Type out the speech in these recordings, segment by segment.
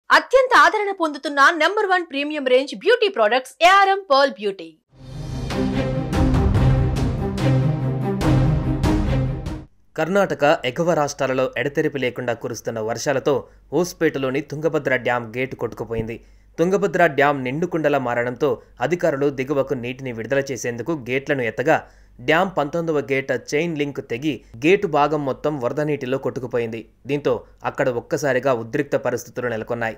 అత్యంత ఆదరణ పొందుతున్న number one premium range beauty products ARM pearl beauty Karnataka ఎగువ రాష్ట్రాలలో ఎడతెరిపి లేకుండా కురుస్తున్న వర్షాలతో హోస్పేటలోని తుంగభద్ర డ్యాం గేటు కొట్టుకుపోయింది తుంగభద్ర డ్యాం నిండుకుండలా మారడంతో అధికారులు దిగువకు నీటిని విడుదల చేసేందుకు గేట్లను ఎత్తగా డ్యాం పంతొమ్మిదవ గేట్ చైన్ లింక్ తెగి గేటు భాగం మొత్తం వరద నీటిలో కొట్టుకుపోయింది దీంతో అక్కడ ఒక్కసారిగా ఉద్రిక్త పరిస్థితులు నెలకొన్నాయి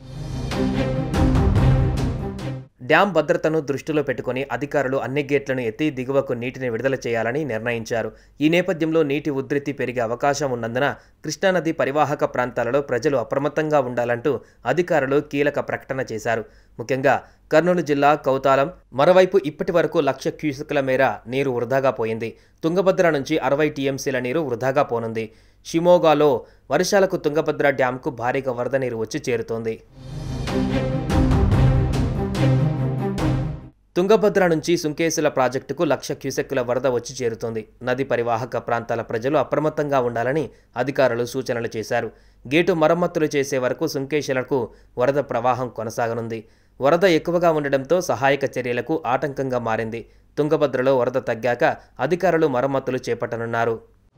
డ్యాం భద్రతను దృష్టిలో పెట్టుకుని అధికారులు అన్ని గేట్లను ఎత్తి దిగువకు నీటిని విడుదల చేయాలని నిర్ణయించారు ఈ నేపథ్యంలో నీటి ఉధృతి పెరిగే అవకాశం ఉన్నందున కృష్ణానది పరివాహక ప్రాంతాలలో ప్రజలు అప్రమత్తంగా ఉండాలంటూ అధికారులు కీలక ప్రకటన చేశారు ముఖ్యంగా కర్నూలు జిల్లా కౌతాలం మరోవైపు ఇప్పటి వరకు లక్ష క్యూసెక్ల మేర నీరు వృధాగా పోయింది తుంగభద్ర నుంచి అరవై టీఎంసీల నీరు వృధాగా పోనుంది షిమోగాలో వర్షాలకు తుంగభద్ర డ్యాంకు భారీగా వరద నీరు వచ్చి చేరుతోంది తుంగభద్ర నుంచి సుంకేసుల ప్రాజెక్టుకు లక్ష క్యూసెక్కుల వరద వచ్చి చేరుతోంది నది పరివాహక ప్రాంతాల ప్రజలు అప్రమత్తంగా ఉండాలని అధికారులు సూచనలు చేశారు గేటు మరమ్మతులు చేసే వరకు సుంకేశులకు వరద ప్రవాహం కొనసాగనుంది వరద ఎక్కువగా ఉండడంతో సహాయక చర్యలకు ఆటంకంగా మారింది తుంగభద్రలో వరద తగ్గాక అధికారులు మరమ్మతులు చేపట్టనున్నారు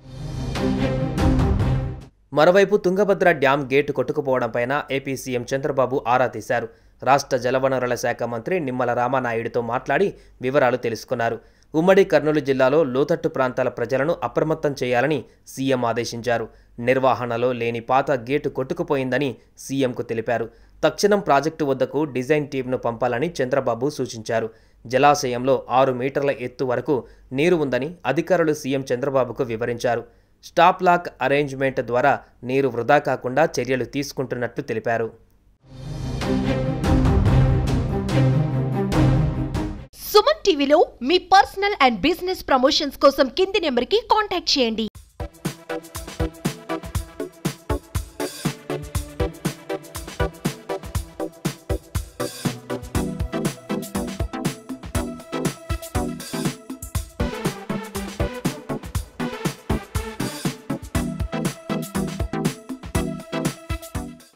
మరోవైపు తుంగభద్ర డ్యాం గేటు కొట్టుకుపోవడంపైన ఏపీ సీఎం చంద్రబాబు ఆరా తీశారు రాష్ట్ర జలవనరుల శాఖ మంత్రి నిమ్మల రామానాయుడితో మాట్లాడి వివరాలు తెలుసుకున్నారు ఉమ్మడి కర్నూలు జిల్లాలో లోతట్టు ప్రాంతాల ప్రజలను అప్రమత్తం చేయాలని సీఎం ఆదేశించారు నిర్వహణలో లేని పాత గేటు కొట్టుకుపోయిందని సీఎంకు తెలిపారు తక్షణం ప్రాజెక్టు వద్దకు డిజైన్ టీంను పంపాలని చంద్రబాబు సూచించారు జలాశయంలో ఆరు మీటర్ల ఎత్తు వరకు నీరు ఉందని అధికారులు సీఎం చంద్రబాబుకు వివరించారు స్టాప్ లాక్ అరేంజ్మెంట్ ద్వారా నీరు వృధా కాకుండా చర్యలు తీసుకుంటున్నట్లు తెలిపారు సుమన్ టీవీలో మీ పర్సనల్ అండ్ బిజినెస్ ప్రమోషన్స్ కోసం కింది నెంబర్కి కాంటాక్ట్ చేయండి